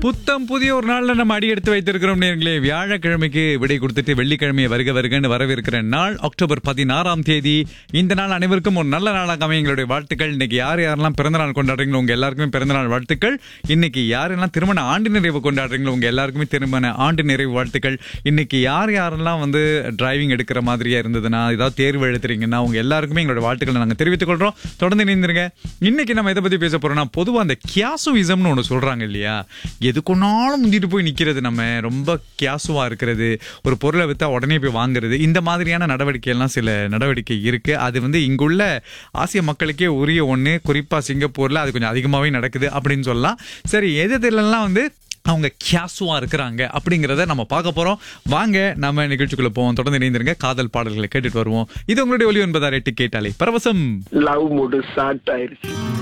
புத்தம் புதிய ஒரு நாள்ல நம்ம அடி எடுத்து வைத்திருக்கிறோம் நேர்களே வியாழக்கிழமைக்கு விடை கொடுத்துட்டு வெள்ளிக்கிழமையை வருக வருகன்னு வரவேற்கிற நாள் அக்டோபர் பதினாறாம் தேதி இந்த நாள் அனைவருக்கும் ஒரு நல்ல நாளாக அமைய எங்களுடைய வாழ்த்துக்கள் இன்னைக்கு யார் யாரெல்லாம் பிறந்த நாள் கொண்டாடுறீங்களோ உங்க எல்லாருக்குமே பிறந்த நாள் வாழ்த்துக்கள் இன்னைக்கு யாரெல்லாம் திருமண ஆண்டு நிறைவு கொண்டாடுறீங்களோ உங்க எல்லாருக்குமே திருமண ஆண்டு நிறைவு வாழ்த்துக்கள் இன்னைக்கு யார் யாரெல்லாம் வந்து டிரைவிங் எடுக்கிற மாதிரியா இருந்ததுன்னா ஏதாவது தேர்வு எழுதுறீங்கன்னா உங்க எல்லாருக்குமே எங்களோட வாழ்த்துக்களை நாங்க தெரிவித்துக் கொள்றோம் தொடர்ந்து இணைந்திருங்க இன்னைக்கு நம்ம எதை பத்தி பேச போறோம்னா பொதுவா அந்த கியாசுவிசம்னு ஒண்ணு சொல்றாங்க இல்லையா எதுக்குன்னாலும் முந்திட்டு போய் நிக்கிறது நம்ம ரொம்ப கியாசுவா இருக்கிறது ஒரு பொருளை வித்தா உடனே போய் வாங்குறது இந்த மாதிரியான நடவடிக்கை எல்லாம் சில நடவடிக்கை இருக்கு அது வந்து இங்குள்ள ஆசிய மக்களுக்கே உரிய ஒண்ணு குறிப்பா சிங்கப்பூர்ல அது கொஞ்சம் அதிகமாவே நடக்குது அப்படின்னு சொல்லலாம் சரி எது எதுலலாம் வந்து அவங்க கியாசுவா இருக்கிறாங்க அப்படிங்கிறத நம்ம பார்க்க போறோம் வாங்க நம்ம நிகழ்ச்சிக்குள்ள போவோம் தொடர்ந்து இணைந்திருங்க காதல் பாடல்களை கேட்டுட்டு வருவோம் இது உங்களுடைய ஒலி ஒன்பதாயிரம் எட்டு கேட்டாலே பரவசம் லவ் மூடு ஸ்டார்ட் ஆயிருச்சு